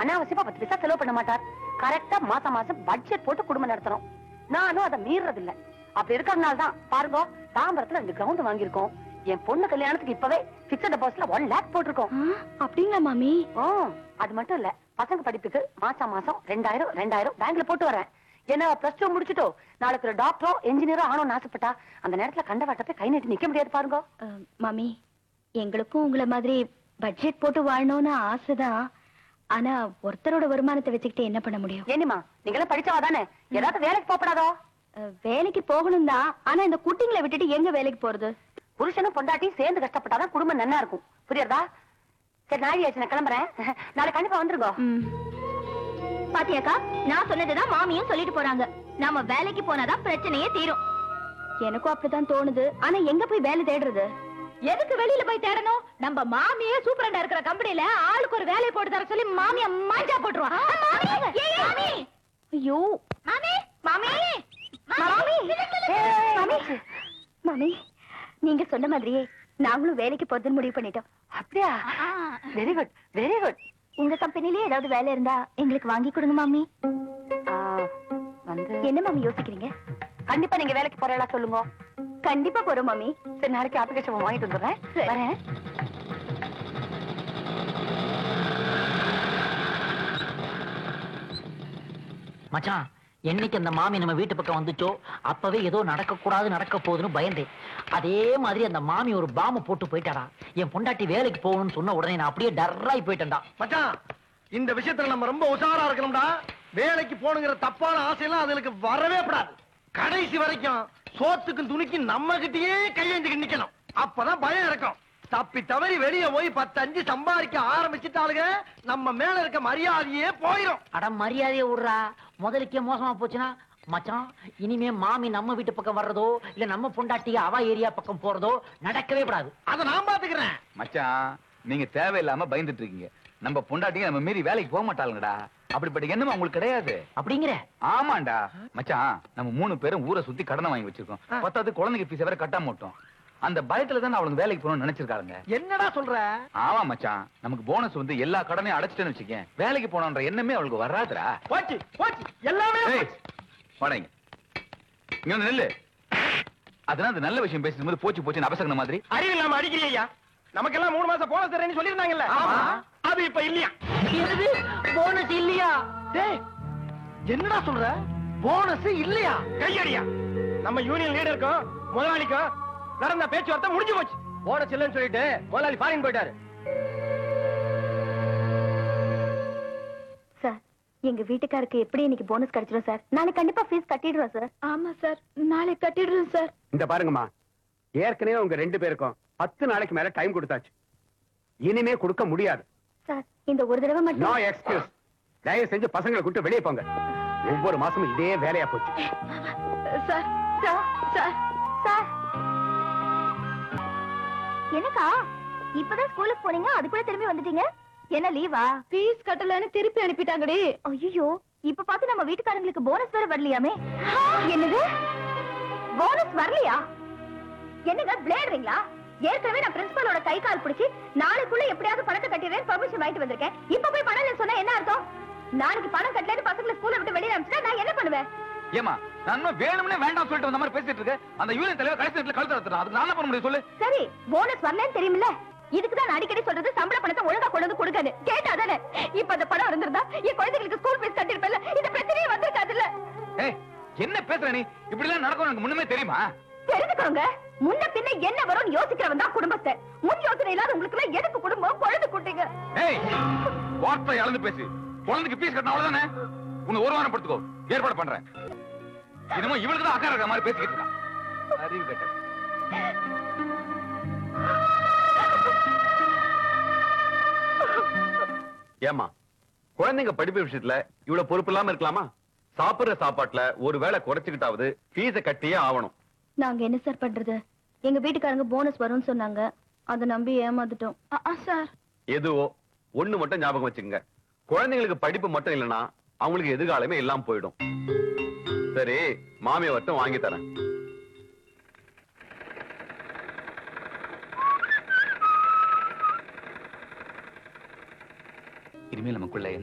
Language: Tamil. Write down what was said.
அனாவசியமா பத்து பைசா செலவு பண்ண மாட்டார் கரெக்டா மாசம் மாசம் பட்ஜெட் போட்டு குடும்பம் நடத்தணும் நானும் அதை மீறது இல்ல அப்படி இருக்கறதுனால தான் பாருங்க தாம்பரத்துல ரெண்டு கிரவுண்ட் வாங்கியிருக்கோம் என் பொண்ணு கல்யாணத்துக்கு இப்பவே பிக்சட் டெபாசிட்ல ஒன் லேக் போட்டிருக்கோம் அப்படிங்களா மாமி ஓ அது மட்டும் இல்ல பசங்க படிப்புக்கு மாசம் மாசம் ரெண்டாயிரம் ரெண்டாயிரம் பேங்க்ல போட்டு வரேன் ஏன்னா பிளஸ் டூ முடிச்சுட்டோ நாளைக்கு ஒரு டாக்டரோ என்ஜினியரோ ஆகணும்னு ஆசைப்பட்டா அந்த நேரத்துல கண்ட வட்டத்தை கை நீட்டி நிக்க முடியாது பாருங்க அஹ், மாமி எங்களுக்கும் உங்கள மாதிரி பட்ஜெட் போட்டு வாழணும்னு ஆசைதான் ஆனா ஒருத்தரோட வருமானத்தை வச்சுக்கிட்டு என்ன பண்ண முடியும் ஏனிமா நீங்களாம் படிச்சவா தானே ஏதாவது வேலைக்கு போகப்படாதோ அஹ், வேலைக்கு போகணும் தான் ஆனா இந்த குட்டிங்களை விட்டுட்டு எங்க வேலைக்கு போறது புருஷனும் பொண்டாட்டியும் சேர்ந்து கஷ்டப்பட்டாதான் குடும்பம் நல்லா இருக்கும் புரியுறதா சரி நாளை ஆச்சு நான் கிளம்புறேன் நாளைக்கு கண்டிப்பா வந்துருங்க பாத்தியாக்கா நான் சொன்னதுதான் மாமியும் சொல்லிட்டு போறாங்க நாம வேலைக்கு போனாதான் பிரச்சனையே தீரும் எனக்கும் அப்படிதான் தோணுது ஆனா எங்க போய் வேலை தேடுறது எதுக்கு வெளியில போய் தேடணும் நம்ம மாமியே சூப்பரண்டா இருக்கிற கம்பெனில ஆளுக்கு ஒரு வேலையை போட்டு தர சொல்லி மாமிய மாஞ்சா போட்டுருவா மாமி ஐயோ மாமி மாமி மாமி மாமி மாமி நீங்க சொன்ன மாதிரியே நாங்களும் வேலைக்கு போறதுன்னு முடிவு பண்ணிட்டோம் அப்படியா வெரி குட் வெரி குட் உங்க கம்பெனிலே ஏதாவது வேலை இருந்தா எங்களுக்கு வாங்கி கொடுங்க மாமி வந்து என்ன மாமி யோசிக்கிறீங்க கண்டிப்பா நீங்க வேலைக்கு போறதா சொல்லுங்க கண்டிப்பா போறோம் மாமி சரி நாளைக்கு அப்ளிகேஷன் வாங்கிட்டு வந்துடுறேன் சரி. வரேன் மச்சான் என்னைக்கு அந்த மாமி நம்ம வீட்டு பக்கம் வந்துச்சோ அப்பவே ஏதோ நடக்க கூடாது நடக்க போகுதுன்னு பயந்தேன் அதே மாதிரி அந்த மாமி ஒரு பாம்பு போட்டு போயிட்டாடா என் பொண்டாட்டி வேலைக்கு போகணும்னு சொன்ன உடனே நான் அப்படியே டர்ராய் போயிட்டேன்டா மச்சான் இந்த விஷயத்துல நம்ம ரொம்ப உஷாரா இருக்கணும்டா வேலைக்கு போகணுங்கிற தப்பான ஆசையெல்லாம் அதுக்கு வரவே கூடாது கடைசி வரைக்கும் சோத்துக்கும் துணிக்கும் நம்ம கிட்டயே கையெழுந்துக்கு நிக்கணும் அப்பதான் பயம் இருக்கும் தப்பி தவறி வெளிய போய் பத்து அஞ்சு சம்பாதிக்க ஆரம்பிச்சுட்டாளுங்க நம்ம மேல இருக்க மரியாதையே போயிரும் அட மரியாதையை விடுறா முதலுக்கே மோசமா போச்சுன்னா மச்சான் இனிமே மாமி நம்ம வீட்டு பக்கம் வர்றதோ இல்ல நம்ம பொண்டாட்டி அவ ஏரியா பக்கம் போறதோ நடக்கவே கூடாது அத நான் பாத்துக்கிறேன் மச்சான் நீங்க தேவையில்லாம பயந்துட்டு இருக்கீங்க நம்ம பொண்டாட்டிங்க நம்ம மீறி வேலைக்கு போக மாட்டாளுங்கடா அப்படிப்பட்ட எண்ணம் உங்களுக்கு கிடையாது அப்படிங்கிற ஆமாண்டா மச்சான் நம்ம மூணு பேரும் ஊரை சுத்தி கடனை வாங்கி வச்சிருக்கோம் பத்தாவது குழந்தைங்க பீஸ் வேற கட்டாம விட்டோம் அந்த பயத்துல தான் அவளுக்கு வேலைக்கு போகணும்னு நினைச்சிருக்காங்க என்னடா சொல்ற ஆமா மச்சான் நமக்கு போனஸ் வந்து எல்லா கடனையும் அடைச்சிட்டேன்னு வச்சுக்கேன் வேலைக்கு போனோன்ற எண்ணமே அவளுக்கு வராதுடா போச்சு போச்சு எல்லாமே ஏய், போச்சு. வாடாங்க இங்க வந்து நில்லு அதனால அந்த நல்ல விஷயம் பேசும்போது போச்சு போச்சுன்னு அபசகன மாதிரி அறிவு இல்லாம அடிக்கிறியா நமக்கெல்லாம் மூணு மாசம் போனஸ் தரேன்னு சொல்லிருந்தாங்கல்ல ஆமா. அது இப்ப இல்லையா போனஸ் இல்லையா டேய் என்னடா சொல்ற போனஸ் இல்லையா கையடியா நம்ம யூனியன் லீடருக்கும் முதலாளிக்கும் நடந்த பேச்சுவார்த்தை முடிஞ்சு போச்சு போனஸ் இல்லைன்னு சொல்லிட்டு முதலாளி ஃபாரின் போயிட்டாரு சார் எங்க வீட்டுக்காருக்கு எப்படி இன்னைக்கு போனஸ் கிடைச்சிடும் சார் நாளைக்கு கண்டிப்பா ஃபீஸ் கட்டிடுறோம் சார் ஆமா சார் நாளைக்கு கட்டிடுறோம் சார் இந்த பாருங்கம்மா ஏற்கனவே உங்க ரெண்டு பேருக்கும் பத்து நாளைக்கு மேல டைம் கொடுத்தாச்சு இனிமே கொடுக்க முடியாது சார் இந்த ஒரு தடவை நோ மட்டும் எக்ஸ்கியூஸ் தயவு செஞ்சு பசங்களை கூட்டு வெளியே போங்க ஒவ்வொரு மாசமும் இதே வேலையா போச்சு சார் சார் சார் சார் என்னக்கா இப்பதான் ஸ்கூலுக்கு போனீங்க அதுக்குள்ள திரும்பி வந்துட்டீங்க என்ன லீவா ஃபீஸ் கட்டலன்னு திருப்பி அனுப்பிட்டாங்கடி ஐயோ இப்ப பார்த்து நம்ம வீட்டுக்காரங்களுக்கு போனஸ் வேற வரலையாமே என்னது போனஸ் வரலையா என்னங்க விளையாடுறீங்களா ஏற்கனவே நான் பிரின்சிபலோட கை கால் பிடிச்சி நாளைக்குள்ள எப்படியாவது பணத்தை கட்டிடுறேன் பர்மிஷன் வாங்கிட்டு வந்திருக்கேன் இப்ப போய் பணம் இல்லைன்னு சொன்னா என்ன அர்த்தம் நாளைக்கு பணம் கட்டலன்னு பசங்களை ஸ்கூல்ல விட்டு வெளியே அனுப்பிச்சா நான் என்ன பண்ணுவேன் ஏமா நான் இன்னும் வேணும்னே வேண்டாம் சொல்லிட்டு வந்த மாதிரி பேசிட்டு இருக்கேன் அந்த யூனியன் தலைவர் கடைசி நேரத்துல கழுத்து எடுத்துறான் அதுக்கு நான் என்ன பண்ண முடியும் சொல்லு சரி போனஸ் வரலன்னு தெரியுமில்ல இதுக்கு தான் நான் அடிக்கடி சொல்றது சம்பள பணத்தை ஒழுங்கா கொண்டு வந்து கொடுங்கன்னு கேட்டா தானே இப்ப அந்த பணம் இருந்திருந்தா என் குழந்தைகளுக்கு ஸ்கூல் ஃபீஸ் கட்டிருப்பேன்ல இந்த பிரச்சனையே வந்திருக்காதுல்ல ஏய் என்ன பேசுற நீ இப்படி எல்லாம் நடக்கும் எனக்கு முன்னமே தெரியுமா தெரிஞ்சுக்கோங்க முன்ன பின்ன என்ன வரும்னு யோசிக்கிறவன் தான் குடும்பத்தை முன் யோசனை இல்லாத உங்களுக்கு எல்லாம் எதுக்கு குடும்பம் குழந்தை குட்டிங்க ஏய் வார்த்தை இழந்து பேசு குழந்தைக்கு பீஸ் கட்டணும் அவ்வளவுதானே உன்னை ஒரு வாரம் படுத்துக்கோ ஏற்பாடு பண்றேன் என்னமோ இவளுக்கு தான் அக்கா இருக்கிற மாதிரி பேசிக்கிட்டு இருக்கான் அறிவு கட்ட ஏமா குழந்தைங்க படிப்பு விஷயத்துல இவ்வளவு பொறுப்பு இல்லாம இருக்கலாமா சாப்பிடுற சாப்பாட்டுல ஒரு வேளை குறைச்சுக்கிட்டாவது ஃபீஸ கட்டியே ஆகணும் நாங்க என்ன சார் பண்றது எங்க வீட்டுக்காரங்க போனஸ் வரும்னு சொன்னாங்க அதை நம்பி ஏமாந்துட்டோம் சார் எதுவோ ஒண்ணு மட்டும் ஞாபகம் வச்சுக்கோங்க குழந்தைங்களுக்கு படிப்பு மட்டும் இல்லைன்னா அவங்களுக்கு எதிர்காலமே எல்லாம் போயிடும் சரி மாமியை மட்டும் வாங்கி தரேன் இனிமேல் நமக்குள்ள